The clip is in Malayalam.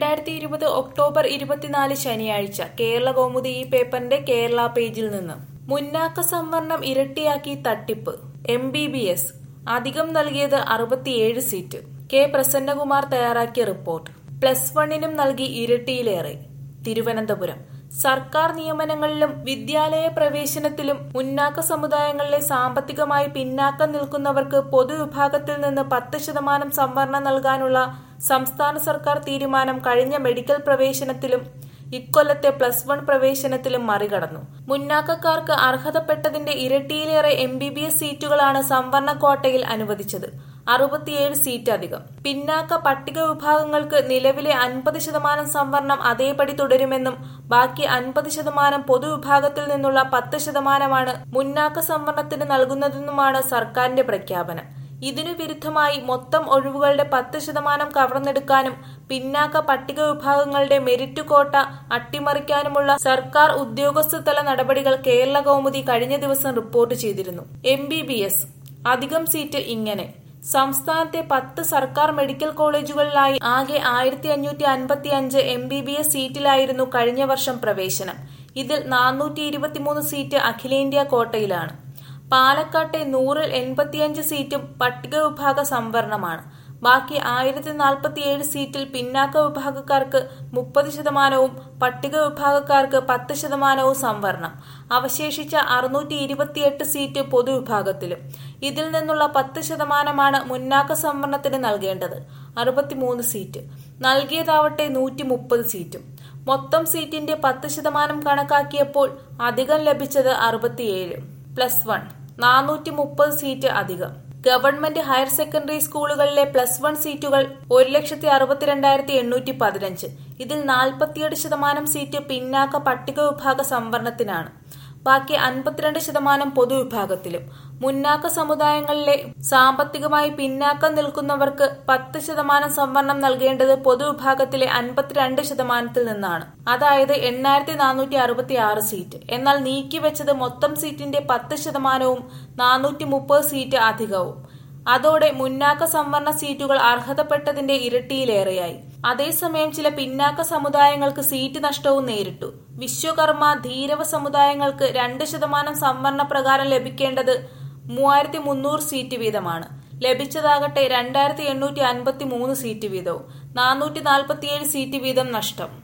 രണ്ടായിരത്തി ഇരുപത് ഒക്ടോബർ ഇരുപത്തിനാല് ശനിയാഴ്ച കേരള കൗമുദി ഈ പേപ്പറിന്റെ കേരള പേജിൽ നിന്ന് മുന്നാക്ക സംവരണം ഇരട്ടിയാക്കി തട്ടിപ്പ് എം ബി ബി എസ് അധികം നൽകിയത് അറുപത്തിയേഴ് സീറ്റ് കെ പ്രസന്നകുമാർ തയ്യാറാക്കിയ റിപ്പോർട്ട് പ്ലസ് വണ്ണിനും നൽകി ഇരട്ടിയിലേറെ തിരുവനന്തപുരം സർക്കാർ നിയമനങ്ങളിലും വിദ്യാലയ പ്രവേശനത്തിലും മുന്നാക്ക സമുദായങ്ങളിലെ സാമ്പത്തികമായി പിന്നാക്കം നിൽക്കുന്നവർക്ക് പൊതുവിഭാഗത്തിൽ നിന്ന് പത്ത് ശതമാനം സംവരണം നൽകാനുള്ള സംസ്ഥാന സർക്കാർ തീരുമാനം കഴിഞ്ഞ മെഡിക്കൽ പ്രവേശനത്തിലും ഇക്കൊല്ലത്തെ പ്ലസ് വൺ പ്രവേശനത്തിലും മറികടന്നു മുന്നാക്കക്കാർക്ക് അർഹതപ്പെട്ടതിന്റെ ഇരട്ടിയിലേറെ എം ബി ബി എസ് സീറ്റുകളാണ് സംവരണ ക്വാട്ടയിൽ അനുവദിച്ചത് അറുപത്തിയേഴ് സീറ്റ് അധികം പിന്നാക്ക പട്ടിക വിഭാഗങ്ങൾക്ക് നിലവിലെ അൻപത് ശതമാനം സംവരണം അതേപടി തുടരുമെന്നും ബാക്കി അൻപത് ശതമാനം പൊതുവിഭാഗത്തിൽ നിന്നുള്ള പത്ത് ശതമാനമാണ് മുന്നാക്ക സംവരണത്തിന് നൽകുന്നതെന്നുമാണ് സർക്കാരിന്റെ പ്രഖ്യാപനം ഇതിനു വിരുദ്ധമായി മൊത്തം ഒഴിവുകളുടെ പത്ത് ശതമാനം കവർന്നെടുക്കാനും പിന്നാക്ക പട്ടിക വിഭാഗങ്ങളുടെ മെരിറ്റ് കോട്ട അട്ടിമറിക്കാനുമുള്ള സർക്കാർ ഉദ്യോഗസ്ഥതല നടപടികൾ കേരള കൗമുദി കഴിഞ്ഞ ദിവസം റിപ്പോർട്ട് ചെയ്തിരുന്നു എം ബി ബി എസ് അധികം സീറ്റ് ഇങ്ങനെ സംസ്ഥാനത്തെ പത്ത് സർക്കാർ മെഡിക്കൽ കോളേജുകളിലായി ആകെ ആയിരത്തി അഞ്ഞൂറ്റി അൻപത്തി അഞ്ച് എം ബി ബി എസ് സീറ്റിലായിരുന്നു കഴിഞ്ഞ വർഷം പ്രവേശനം ഇതിൽ നാനൂറ്റി ഇരുപത്തിമൂന്ന് സീറ്റ് അഖിലേന്ത്യാ കോട്ടയിലാണ് പാലക്കാട്ടെ നൂറിൽ എൺപത്തിയഞ്ച് സീറ്റും പട്ടിക വിഭാഗ സംവരണമാണ് ബാക്കി ആയിരത്തി നാൽപ്പത്തിയേഴ് സീറ്റിൽ പിന്നാക്ക വിഭാഗക്കാർക്ക് മുപ്പത് ശതമാനവും പട്ടിക വിഭാഗക്കാർക്ക് പത്ത് ശതമാനവും സംവരണം അവശേഷിച്ച അറുന്നൂറ്റി ഇരുപത്തിയെട്ട് സീറ്റ് പൊതുവിഭാഗത്തിലും ഇതിൽ നിന്നുള്ള പത്ത് ശതമാനമാണ് മുന്നാക്ക സംവരണത്തിന് നൽകേണ്ടത് അറുപത്തിമൂന്ന് സീറ്റ് നൽകിയതാവട്ടെ നൂറ്റി മുപ്പത് സീറ്റും മൊത്തം സീറ്റിന്റെ പത്ത് ശതമാനം കണക്കാക്കിയപ്പോൾ അധികം ലഭിച്ചത് അറുപത്തിയേഴ് പ്ലസ് വൺ നാനൂറ്റി മുപ്പത് സീറ്റ് അധികം ഗവൺമെന്റ് ഹയർ സെക്കൻഡറി സ്കൂളുകളിലെ പ്ലസ് വൺ സീറ്റുകൾ ഒരു ലക്ഷത്തി അറുപത്തിരണ്ടായിരത്തി എണ്ണൂറ്റി പതിനഞ്ച് ഇതിൽ നാൽപ്പത്തിയേഴ് ശതമാനം സീറ്റ് പിന്നാക്ക പട്ടിക വിഭാഗ സംവരണത്തിനാണ് ബാക്കി അൻപത്തിരണ്ട് ശതമാനം പൊതുവിഭാഗത്തിലും മുന്നാക്ക സമുദായങ്ങളിലെ സാമ്പത്തികമായി പിന്നാക്കം നിൽക്കുന്നവർക്ക് പത്ത് ശതമാനം സംവരണം നൽകേണ്ടത് പൊതുവിഭാഗത്തിലെ അൻപത്തിരണ്ട് ശതമാനത്തിൽ നിന്നാണ് അതായത് എണ്ണായിരത്തി നാനൂറ്റി അറുപത്തി ആറ് സീറ്റ് എന്നാൽ നീക്കിവെച്ചത് മൊത്തം സീറ്റിന്റെ പത്ത് ശതമാനവും നാനൂറ്റി മുപ്പത് സീറ്റ് അധികവും അതോടെ മുന്നാക്ക സംവരണ സീറ്റുകൾ അർഹതപ്പെട്ടതിന്റെ ഇരട്ടിയിലേറെയായി അതേസമയം ചില പിന്നാക്ക സമുദായങ്ങൾക്ക് സീറ്റ് നഷ്ടവും നേരിട്ടു വിശ്വകർമ്മ ധീരവ സമുദായങ്ങൾക്ക് രണ്ട് ശതമാനം സംവരണ പ്രകാരം ലഭിക്കേണ്ടത് മൂവായിരത്തി മുന്നൂറ് സീറ്റ് വീതമാണ് ലഭിച്ചതാകട്ടെ രണ്ടായിരത്തി എണ്ണൂറ്റി അൻപത്തി മൂന്ന് സീറ്റ് വീതവും നാനൂറ്റി നാൽപ്പത്തിയേഴ് സീറ്റ് വീതം നഷ്ടം